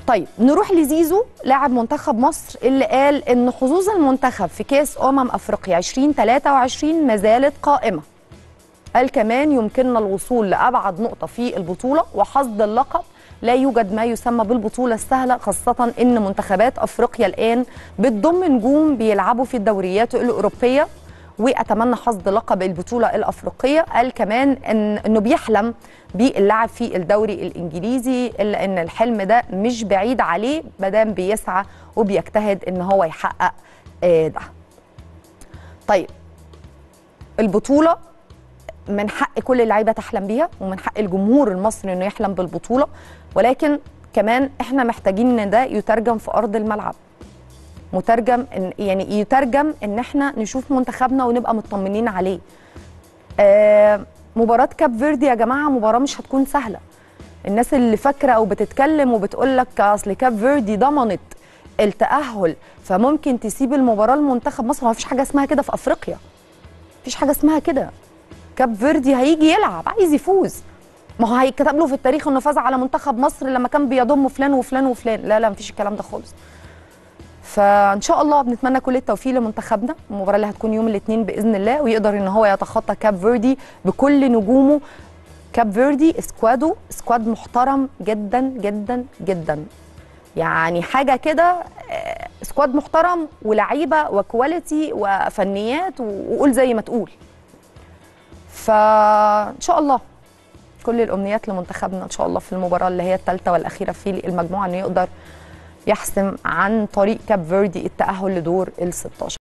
طيب نروح لزيزو لاعب منتخب مصر اللي قال ان حظوظ المنتخب في كاس امم افريقيا 2023 ما زالت قائمه قال كمان يمكننا الوصول لابعد نقطه في البطوله وحصد اللقب لا يوجد ما يسمى بالبطوله السهله خاصه ان منتخبات افريقيا الان بتضم نجوم بيلعبوا في الدوريات الاوروبيه واتمنى حصد لقب البطوله الافريقيه قال كمان ان انه بيحلم باللعب في الدوري الانجليزي الا ان الحلم ده مش بعيد عليه مادام بيسعى وبيجتهد ان هو يحقق آه، ده طيب البطوله من حق كل اللعيبه تحلم بيها ومن حق الجمهور المصري انه يحلم بالبطوله ولكن كمان احنا محتاجين ان ده يترجم في ارض الملعب مترجم إن يعني يترجم ان احنا نشوف منتخبنا ونبقى مطمنين عليه آه مباراه كاب فيردي يا جماعه مباراه مش هتكون سهله الناس اللي فاكره او بتتكلم وبتقول لك اصل كاب فيردي ضمنت التاهل فممكن تسيب المباراه لمنتخب مصر ما فيش حاجه اسمها كده في افريقيا مفيش حاجه اسمها كده كاب فيردي هيجي يلعب عايز يفوز ما هو هيتكتب له في التاريخ انه فاز على منتخب مصر لما كان بيضم فلان وفلان وفلان لا لا مفيش الكلام ده خالص فان شاء الله بنتمنى كل التوفيق لمنتخبنا المباراه اللي هتكون يوم الاثنين باذن الله ويقدر ان هو يتخطى كاب فيردي بكل نجومه كاب فيردي سكوادو سكواد محترم جدا جدا جدا يعني حاجه كده آه، سكواد محترم ولعيبه وكواليتي وفنيات وقول زي ما تقول فان شاء الله كل الامنيات لمنتخبنا ان شاء الله في المباراه اللي هي الثالثه والاخيره في المجموعه انه يقدر يحسم عن طريق كاب فيردي التاهل لدور ال 16